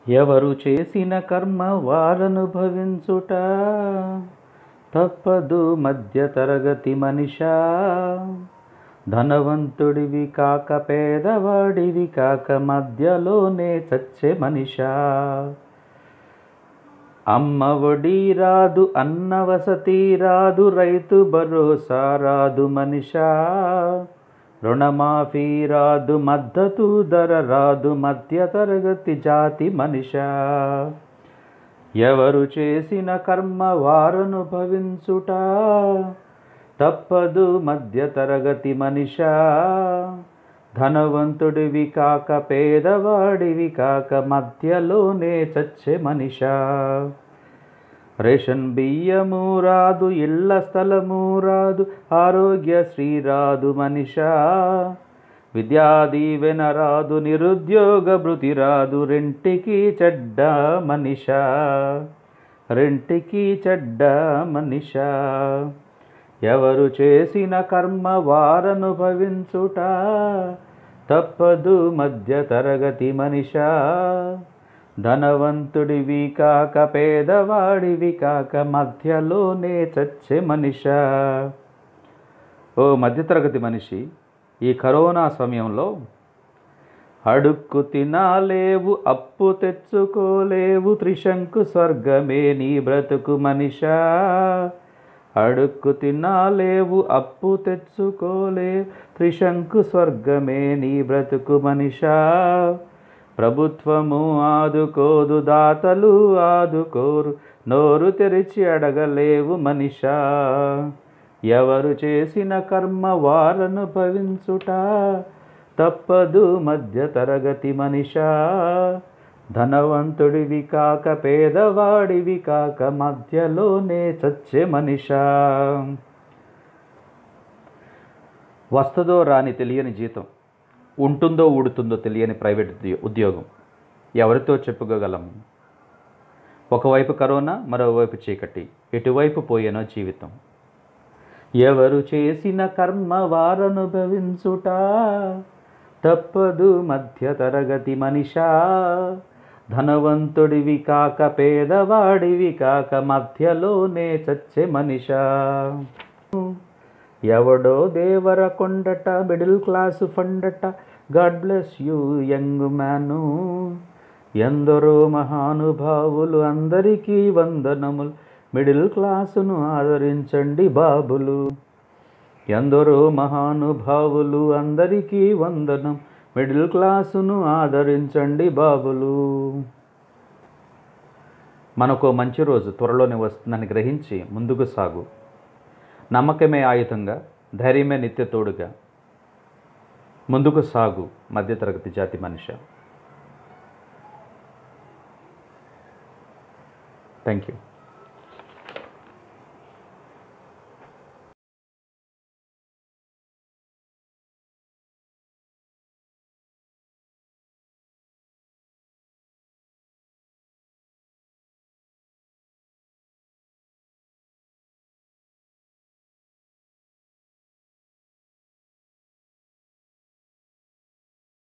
ఎవరు చేసిన కర్మ వారనుభవించుట తప్పదు మధ్య తరగతి మనిషా ధనవంతుడివి కాక పేదవాడివి కాక మధ్యలోనే చచ్చే మనిషా అమ్మ ఒడి రాదు అన్న వసతి రాదు రైతు భరోసా రాదు మనిషా రుణమాఫీ రాదు మద్దతు ధర రాదు మధ్య తరగతి జాతి మనిషా ఎవరు చేసిన కర్మ వారను భవించుట తప్పదు మధ్య తరగతి మనిషా ధనవంతుడివి కాక పేదవాడివి కాక మధ్యలోనే చచ్చే మనిషా రేషన్ బియ్యము రాదు ఇళ్ళ స్థలము రాదు ఆరోగ్యశ్రీ రాదు మనిషా విద్యా దీవెన రాదు నిరుద్యోగ భృతి రాదు రెంటికి చెడ్డ మనిషా రెంటికి చెడ్డ మనిషా ఎవరు చేసిన కర్మ వారనుభవించుట తప్పదు మధ్య తరగతి మనిషా ధనవంతుడివి కాక పేదవాడివి కాక మధ్యలోనే చచ్చే మనిషా ఓ మధ్యతరగతి మనిషి ఈ కరోనా సమయంలో అడుక్కు తినాలేవు అప్పు తెచ్చుకోలేవు త్రిశంకు స్వర్గమే నీ బ్రతుకు మనిషా అడుక్కు తినాలేవు అప్పు తెచ్చుకోలేవు త్రిశంకు స్వర్గమే నీ బ్రతుకు మనిషా ప్రభుత్వము ఆదుకోదు దాతలు ఆదుకోరు నోరు తెరిచి అడగలేవు మనిషా ఎవరు చేసిన కర్మ వారను భవించుట తప్పదు మధ్య తరగతి మనిషా ధనవంతుడివి కాక పేదవాడివి కాక మధ్యలోనే చచ్చే మనిషా వస్తుందో రాని తెలియని జీతం ఉంటుందో ఊడుతుందో తెలియని ప్రైవేట్ ఉద్యో- ఉద్యోగం ఎవరితో చెప్పుకోగలము ఒకవైపు కరోనా మరోవైపు చీకటి ఎటువైపు పోయేనో జీవితం ఎవరు చేసిన కర్మ వారనుభవించుట తప్పదు మధ్య తరగతి మనిషా ధనవంతుడివి కాక పేదవాడివి కాక మధ్యలోనే చచ్చే మనిషా ఎవడో దేవర కొండట మిడిల్ క్లాస్ ఫండట God bless you young man ఎందరో మహానుభావులు అందరికీ వందనములు మిడిల్ క్లాసును ఆదరించండి బాబులు ఎందరో మహానుభావులు అందరికీ వందనం మిడిల్ క్లాసును ఆదరించండి బాబులు మనకు మంచి రోజు త్వరలోనే వస్తుందని గ్రహించి ముందుకు సాగు నమ్మకమే ఆయుధంగా ధైర్యమే నిత్య తోడుగా ముందుకు సాగు మధ్యతరగతి జాతి మనిషి థ్యాంక్ యూ